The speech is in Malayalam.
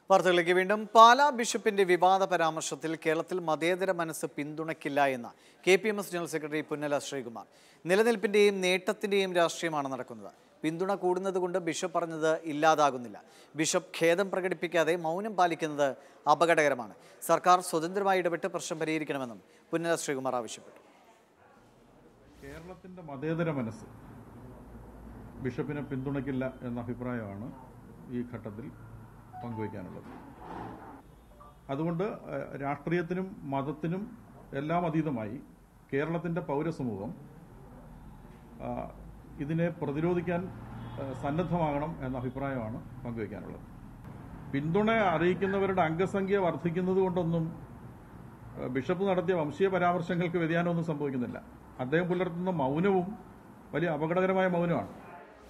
വാർത്തകളിലേക്ക് വീണ്ടും പാലാ ബിഷപ്പിന്റെ വിവാദ പരാമർശത്തിൽ കേരളത്തിൽ മതേതര മനസ്സ് പിന്തുണയ്ക്കില്ല എന്ന കെ പി എം എസ് ജനറൽ സെക്രട്ടറി പുന്നല ശ്രീകുമാർ നിലനിൽപ്പിന്റെയും നേട്ടത്തിന്റെയും രാഷ്ട്രീയമാണ് നടക്കുന്നത് പിന്തുണ കൂടുന്നത് കൊണ്ട് ബിഷപ്പ് പറഞ്ഞത് ഇല്ലാതാകുന്നില്ല ബിഷപ്പ് ഖേദം പ്രകടിപ്പിക്കാതെ മൗനം പാലിക്കുന്നത് അപകടകരമാണ് സർക്കാർ സ്വതന്ത്രമായി ഇടപെട്ട് പ്രശ്നം പരിഹരിക്കണമെന്നും പുന്നല ശ്രീകുമാർ ആവശ്യപ്പെട്ടു കേരളത്തിന്റെ മതേതര മനസ്സ് ബിഷപ്പിനെ പിന്തുണയ്ക്കില്ല എന്ന അഭിപ്രായമാണ് ഈ ഘട്ടത്തിൽ പങ്കുവയ്ക്കാനുള്ളത് അതുകൊണ്ട് ഏഹ്, രാഷ്ട്രീയത്തിനും മതത്തിനും എല്ലാം അതീതമായി കേരളത്തിന്റെ പൗരസമൂഹം ആ, ഇതിനെ പ്രതിരോധിക്കാൻ ഏഹ്, സന്നദ്ധമാകണം എന്ന അഭിപ്രായമാണ് പങ്കുവയ്ക്കാനുള്ളത് പിന്തുണ അറിയിക്കുന്നവരുടെ അംഗസംഖ്യ വർദ്ധിക്കുന്നത് കൊണ്ടൊന്നും ഏഹ്, ബിഷപ്പ് നടത്തിയ വംശീയ പരാമർശങ്ങൾക്ക് വ്യതിയാനമൊന്നും സംഭവിക്കുന്നില്ല അദ്ദേഹം പുലർത്തുന്ന മൗനവും വലിയ അപകടകരമായ മൗനമാണ്